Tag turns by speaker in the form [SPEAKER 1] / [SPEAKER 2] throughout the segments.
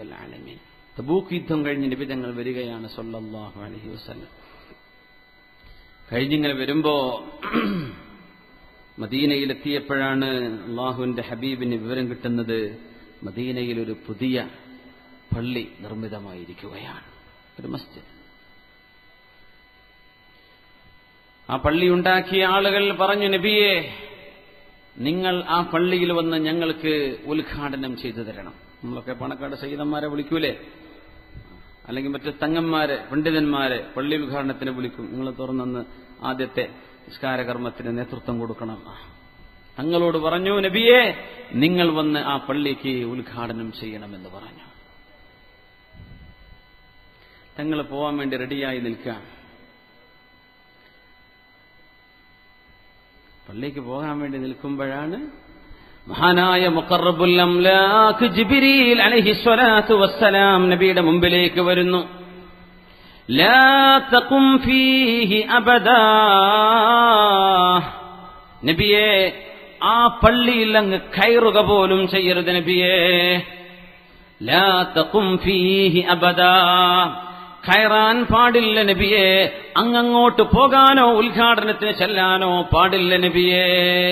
[SPEAKER 1] റബ്ബൽ ആലമീൻ തബൂക്ക് യുദ്ധം കഴിഞ്ഞ് നിബിതങ്ങൾ വരികയാണ് സല്ലല്ലാഹു അലൈഹി വസല്ലം കഴിഞ്ഞിങ്ങനെ വരുമ്പോ മദീനയിലെത്തിയപ്പോഴാണ് അള്ളാഹുവിന്റെ ഹബീബിന് വിവരം കിട്ടുന്നത് മദീനയിൽ ഒരു പുതിയ പള്ളി നിർമ്മിതമായിരിക്കുകയാണ് ഒരു മസ്ജിദ് ആ പള്ളി ഉണ്ടാക്കിയ ആളുകൾ പറഞ്ഞു നബിയെ നിങ്ങൾ ആ പള്ളിയിൽ വന്ന് ഞങ്ങൾക്ക് ഉദ്ഘാടനം ചെയ്തു തരണം നമ്മളൊക്കെ പണക്കാട് സൈതന്മാരെ വിളിക്കൂലേ അല്ലെങ്കിൽ മറ്റു തങ്ങന്മാരെ പണ്ഡിതന്മാരെ പള്ളി ഉദ്ഘാടനത്തിന് വിളിക്കും നിങ്ങൾ തുറന്നെന്ന് ആദ്യത്തെ നിസ്കാരകർമ്മത്തിന് നേതൃത്വം കൊടുക്കണം തങ്ങളോട് പറഞ്ഞു നബിയെ നിങ്ങൾ വന്ന് ആ പള്ളിക്ക് ഉദ്ഘാടനം ചെയ്യണമെന്ന് പറഞ്ഞു തങ്ങൾ പോവാൻ വേണ്ടി റെഡിയായി നിൽക്കാം പള്ളിക്ക് പോകാൻ വേണ്ടി നിൽക്കുമ്പോഴാണ് മഹാനായ മുഖറബുൽ അംലാഖ് ജിബ്രീൽ അലൈഹി സ്വലാത്തു വസ്സലാം നബിയുടെ മുമ്പിലേക്ക് വരുന്നു ലാ തഖും ഫീഹി അബദാ നബിയെ ആ പള്ളിയിൽ അങ്ങ് കയറുക പോലും ചെയ്യരുത് നബിയെ ലാ തഖും ഫീഹി അബദാ കയറാൻ പാടില്ല നബിയെ അങ്ങങ്ങോട്ട് പോകാനോ ഉദ്ഘാടനത്തിന് ചെല്ലാനോ പാടില്ല നബിയെ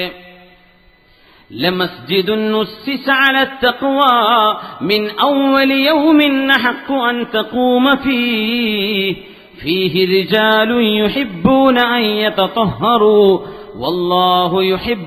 [SPEAKER 1] لمسجد نسس على التقوى من أول يوم أحق أن تقوم فيه فيه رجال يحبون أن يتطهروا والله يحب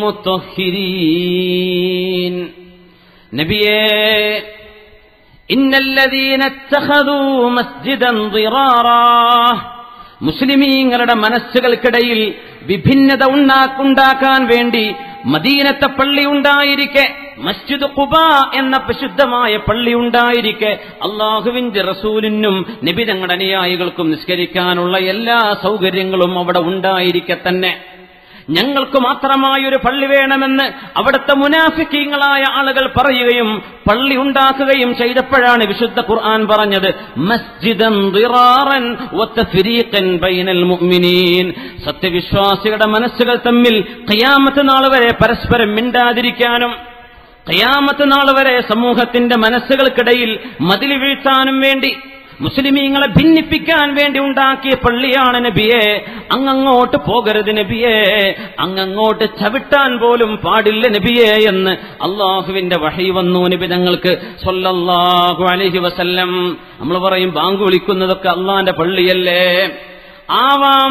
[SPEAKER 1] المطهرين نبيه إن الذين اتخذوا مسجدا ضرارا മുസ്ലിമീങ്ങളുടെ മനസ്സുകൾക്കിടയിൽ വിഭിന്നത ഉണ്ടാക്കാൻ വേണ്ടി മദീനത്തെ പള്ളി ഉണ്ടായിരിക്കെ മസ്ജിദ് ഖുബ എന്ന പ്രസിദ്ധമായ പള്ളി ഉണ്ടായിരിക്കെ അള്ളാഹുവിന്റെ റസൂലിനും നിബിതങ്ങളുടെ അനുയായികൾക്കും നിസ്കരിക്കാനുള്ള എല്ലാ സൗകര്യങ്ങളും അവിടെ ഉണ്ടായിരിക്കെ തന്നെ ഞങ്ങൾക്ക് മാത്രമായ ഒരു പള്ളി വേണമെന്ന് അവിടുത്തെ മുനാഫിക്കീങ്ങളായ ആളുകൾ പറയുകയും പള്ളി ഉണ്ടാക്കുകയും ചെയ്തപ്പോഴാണ് വിശുദ്ധ ഖുർആൻ പറഞ്ഞത് മസ്ജിദൻ ദിറാറൻ വത്തഫ്രീഖൻ ബൈനൽ മുഅ്മിനീൻ സത്യവിശ്വാസികളുടെ മനസ്സുകൾ തമ്മിൽ ഖിയാമത്ത് നാൾ വരെ പരസ്പരം മിണ്ടാതിരിക്കാനും ഖിയാമത്ത് നാൾ വരെ സമൂഹത്തിന്റെ മനസ്സുകൾക്കിടയിൽ മതിൽ വീഴ്ത്താനും വേണ്ടി മുസ്ലിമീങ്ങളെ ഭിന്നിപ്പിക്കാൻ വേണ്ടി ഉണ്ടാക്കിയ പള്ളിയാണ് നബിയെ അങ്ങങ്ങോട്ട് പോകരുത് നബിയെ അങ്ങങ്ങോട്ട് ചവിട്ടാൻ പോലും പാടില്ല നബിയെ എന്ന് അള്ളാഹുവിന്റെ വഹി വന്നു നബി തങ്ങൾക്ക് സൊല്ലാഹു അലഹി വസല്ലം നമ്മൾ പറയും ബാങ്ക് വിളിക്കുന്നതൊക്കെ അള്ളാന്റെ പള്ളിയല്ലേ ആവാം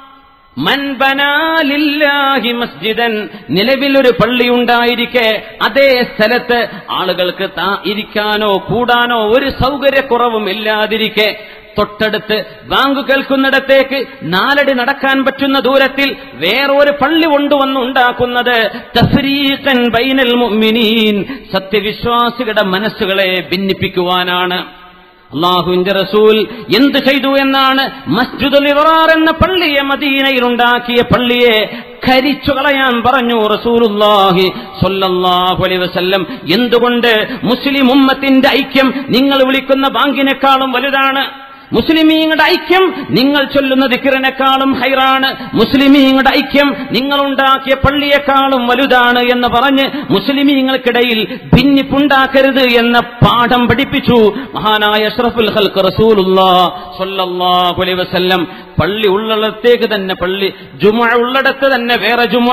[SPEAKER 1] മൻബനാലില്ലാഹി മസ്ജിദൻ നിലവിലൊരു പള്ളി ഉണ്ടായിരിക്കെ അതേ സ്ഥലത്ത് ആളുകൾക്ക് താ ഇരിക്കാനോ കൂടാനോ ഒരു സൗകര്യക്കുറവും ഇല്ലാതിരിക്കെ തൊട്ടടുത്ത് ബാങ്ക് കേൾക്കുന്നിടത്തേക്ക് നാലടി നടക്കാൻ പറ്റുന്ന ദൂരത്തിൽ വേറൊരു പള്ളി കൊണ്ടുവന്ന് ഉണ്ടാക്കുന്നത് തഫ്രീഖൻ ബൈനൽ മുഅ്മിനീൻ സത്യവിശ്വാസികളുടെ മനസ്സുകളെ ഭിന്നിപ്പിക്കുവാനാണ് അള്ളാഹുവിന്റെ റസൂൽ എന്ത് ചെയ്തു എന്നാണ് മസ്ജിദുൽ ഇറാർ എന്ന പള്ളിയെ മദീനയിൽ ഉണ്ടാക്കിയ പള്ളിയെ കരിച്ചു കളയാൻ പറഞ്ഞു റസൂലുല്ലാഹി സ്വല്ലല്ലാഹു അലൈഹി വസല്ലം എന്തുകൊണ്ട് മുസ്ലിം ഉമ്മത്തിന്റെ ഐക്യം നിങ്ങൾ വിളിക്കുന്ന ബാങ്കിനേക്കാളും വലുതാണ് മുസ്ലിമീങ്ങളുടെ ഐക്യം നിങ്ങൾ ചൊല്ലുന്ന ദിക്കറിനേക്കാളും ഹൈറാണ് മുസ്ലിമീങ്ങളുടെ ഐക്യം നിങ്ങൾ ഉണ്ടാക്കിയ പള്ളിയെക്കാളും വലുതാണ് എന്ന് പറഞ്ഞ് മുസ്ലിമീങ്ങൾക്കിടയിൽ ഭിന്നിപ്പുണ്ടാക്കരുത് എന്ന പാഠം പഠിപ്പിച്ചു മഹാനായ അഷ്റഫുൽ ഹൽക്ക് റസൂലുല്ലാ സ്വല്ലല്ലാഹു അലൈഹി വസല്ലം പള്ളി ഉള്ളിടത്തേക്ക് തന്നെ പള്ളി ജുമ ഉള്ളിടത്ത് തന്നെ വേറെ ജുമ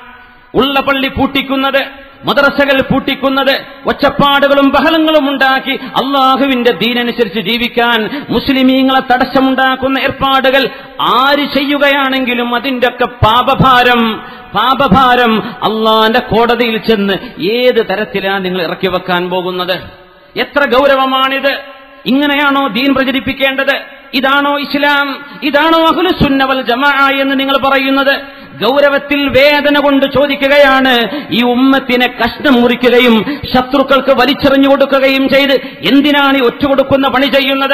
[SPEAKER 1] ഉള്ള പള്ളി പൂട്ടിക്കുന്നത് മദ്രസകൾ പൂട്ടിക്കുന്നത് ഒച്ചപ്പാടുകളും ബഹളങ്ങളും ഉണ്ടാക്കി അള്ളാഹുവിന്റെ ദീനനുസരിച്ച് ജീവിക്കാൻ മുസ്ലിമീങ്ങളെ തടസ്സമുണ്ടാക്കുന്ന ഏർപ്പാടുകൾ ആര് ചെയ്യുകയാണെങ്കിലും അതിന്റെ ഒക്കെ പാപഭാരം പാപഭാരം അള്ളാന്റെ കോടതിയിൽ ചെന്ന് ഏത് തരത്തിലാണ് നിങ്ങൾ ഇറക്കി വെക്കാൻ പോകുന്നത് എത്ര ഗൗരവമാണിത് ഇങ്ങനെയാണോ ദീൻ പ്രചരിപ്പിക്കേണ്ടത് ഇതാണോ ഇസ്ലാം ഇതാണോ അഹ്ലുസുന്നവൽ ജമാ എന്ന് നിങ്ങൾ പറയുന്നത് ഗൗരവത്തിൽ വേദന കൊണ്ട് ചോദിക്കുകയാണ് ഈ ഉമ്മത്തിനെ കഷ്ണം മുറിക്കുകയും ശത്രുക്കൾക്ക് വലിച്ചെറിഞ്ഞു കൊടുക്കുകയും ചെയ്ത് എന്തിനാണ് ഈ ഒറ്റുകൊടുക്കുന്ന പണി ചെയ്യുന്നത്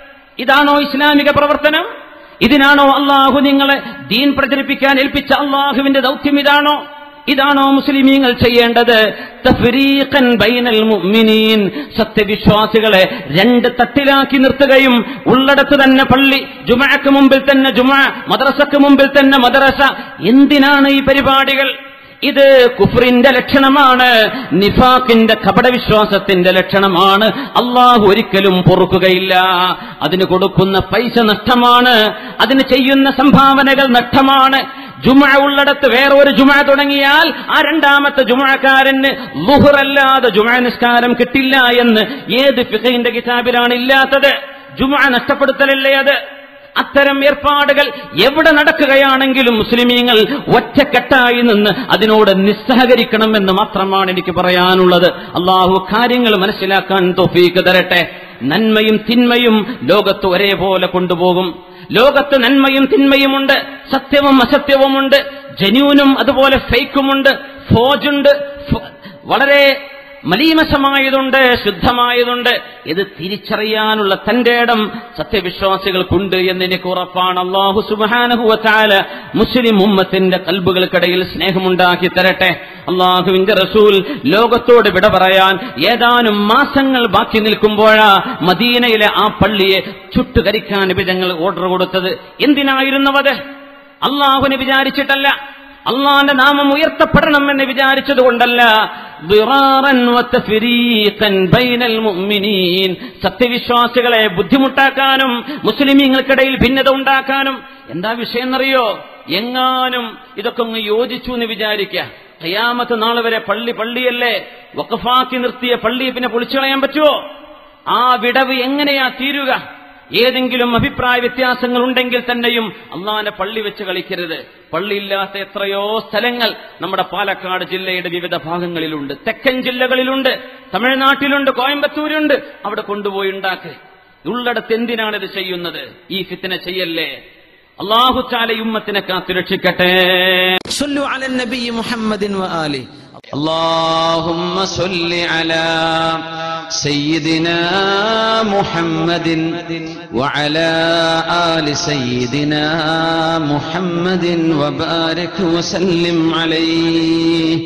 [SPEAKER 1] ഇതാണോ ഇസ്ലാമിക പ്രവർത്തനം ഇതിനാണോ അള്ളാഹു നിങ്ങളെ ദീൻ പ്രചരിപ്പിക്കാൻ ഏൽപ്പിച്ച അള്ളാഹുവിന്റെ ദൗത്യം ഇതാണോ ഇതാണോ മുസ്ലിമീങ്ങൾ ചെയ്യേണ്ടത് തഫ്രീഖൻ ബൈനൽ മുഅ്മിനീൻ സത്യവിശ്വാസികളെ രണ്ട് തട്ടിലാക്കി നിർത്തുകയും ഉള്ളിടത്ത് തന്നെ പള്ളി ജുമഅക്ക് മുമ്പിൽ തന്നെ ജുമ മദ്രസക്ക് മുമ്പിൽ തന്നെ മദ്രസ എന്തിനാണ് ഈ പരിപാടികൾ ഇത് കുഫറിന്റെ ലക്ഷണമാണ് നിഫാക്കിന്റെ കപടവിശ്വാസത്തിന്റെ ലക്ഷണമാണ് അള്ളാഹു ഒരിക്കലും പൊറുക്കുകയില്ല അതിന് കൊടുക്കുന്ന പൈസ നഷ്ടമാണ് അതിന് ചെയ്യുന്ന സംഭാവനകൾ നഷ്ടമാണ് ജുമ ഉള്ളിടത്ത് വേറെ ഒരു ജുമ തുടങ്ങിയാൽ ആ രണ്ടാമത്തെ ജുമക്കാരന് ലുഹറല്ലാതെ ജുമ നിസ്കാരം കിട്ടില്ല എന്ന് ഏത് ഫിഖിന്റെ കിതാബിലാണ് ഇല്ലാത്തത് ജുമ നഷ്ടപ്പെടുത്തലല്ലേ അത് അത്തരം ഏർപ്പാടുകൾ എവിടെ നടക്കുകയാണെങ്കിലും മുസ്ലിമീങ്ങൾ ഒറ്റക്കെട്ടായി നിന്ന് അതിനോട് നിസ്സഹകരിക്കണമെന്ന് മാത്രമാണ് എനിക്ക് പറയാനുള്ളത് അള്ളാഹു കാര്യങ്ങൾ മനസ്സിലാക്കാൻ തൊഫീക്ക് തരട്ടെ നന്മയും തിന്മയും ലോകത്ത് ഒരേപോലെ കൊണ്ടുപോകും ലോകത്ത് നന്മയും തിന്മയുമുണ്ട് സത്യവും അസത്യവുമുണ്ട് ജന്യൂനും അതുപോലെ ഫേക്കുമുണ്ട് ഫോജുണ്ട് ഫ- വളരെ മലീമസമായതുണ്ട് ശുദ്ധമായതുണ്ട് ഇത് തിരിച്ചറിയാനുള്ള തന്റെ ഇടം സത്യവിശ്വാസികൾക്കുണ്ട് എന്ന് എനിക്ക് ഉറപ്പാണ് അള്ളാഹു സുബാനഹുവത്താല മുസ്ലിം ഉമ്മത്തിന്റെ കൽബുകൾക്കിടയിൽ സ്നേഹമുണ്ടാക്കി തരട്ടെ അള്ളാഹുവിന്റെ റസൂൽ ലോകത്തോട് വിട പറയാൻ ഏതാനും മാസങ്ങൾ ബാക്കി നിൽക്കുമ്പോഴാ മദീനയിലെ ആ പള്ളിയെ ചുട്ടുകരിക്കാൻ വിധങ്ങൾ ഓർഡർ കൊടുത്തത് എന്തിനായിരുന്നവത് അള്ളാഹുവിനെ വിചാരിച്ചിട്ടല്ല അള്ളാന്റെ നാമം ഉയർത്തപ്പെടണം എന്ന് വിചാരിച്ചത് കൊണ്ടല്ല ദിറാറൻ വതഫരീഖൻ ബൈനൽ മുഅ്മിനീൻ സത്യവിശ്വാസികളെ ബുദ്ധിമുട്ടാക്കാനും മുസ്ലിമീങ്ങൾക്കിടയിൽ ഭിന്നത ഉണ്ടാക്കാനും എന്താ വിഷയം എന്നറിയോ എങ്ങാനും ഇതൊക്കെ ഒന്ന് യോജിച്ചു എന്ന് വിചാരിക്കുക ഖിയാമത്ത് നാളെ വരെ പള്ളി പള്ളിയല്ലേ വഖഫാക്കി നിർത്തിയ പള്ളി പിന്നെ പൊളിച്ചു കളയാൻ പറ്റുമോ ആ വിടവ് എങ്ങനെയാ തീരുക ഏതെങ്കിലും അഭിപ്രായ വ്യത്യാസങ്ങൾ ഉണ്ടെങ്കിൽ തന്നെയും അള്ളാനെ പള്ളി വെച്ച് കളിക്കരുത് പള്ളിയില്ലാത്ത എത്രയോ സ്ഥലങ്ങൾ നമ്മുടെ പാലക്കാട് ജില്ലയുടെ വിവിധ ഭാഗങ്ങളിലുണ്ട് തെക്കൻ ജില്ലകളിലുണ്ട് തമിഴ്നാട്ടിലുണ്ട് കോയമ്പത്തൂരുണ്ട് അവിടെ കൊണ്ടുപോയി ഉണ്ടാക്ക് ഉള്ളിടത്ത് എന്തിനാണ് ഇത് ചെയ്യുന്നത് ഈ ഫിത്തിന ചെയ്യല്ലേ അള്ളാഹു ചാല ഉമ്മത്തിനെ കാത്തുരക്ഷിക്കട്ടെ
[SPEAKER 2] صلوا على النبي محمد وآله اللهم صل على سيدنا محمد وعلى آل سيدنا محمد وبارك وسلم عليه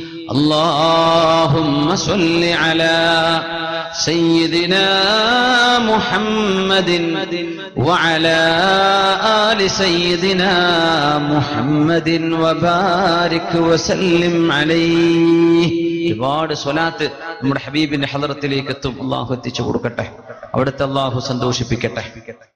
[SPEAKER 2] اللهم صل على سيدنا محمد وعلى آل سيدنا محمد وبارك وسلم عليه ഒരുപാട് സ്വലാത്ത് നമ്മുടെ ഹബീബിന്റെ ഹലറത്തിലേക്ക് എത്തും അള്ളാഹു എത്തിച്ചു കൊടുക്കട്ടെ അവിടുത്തെ അള്ളാഹു സന്തോഷിപ്പിക്കട്ടെ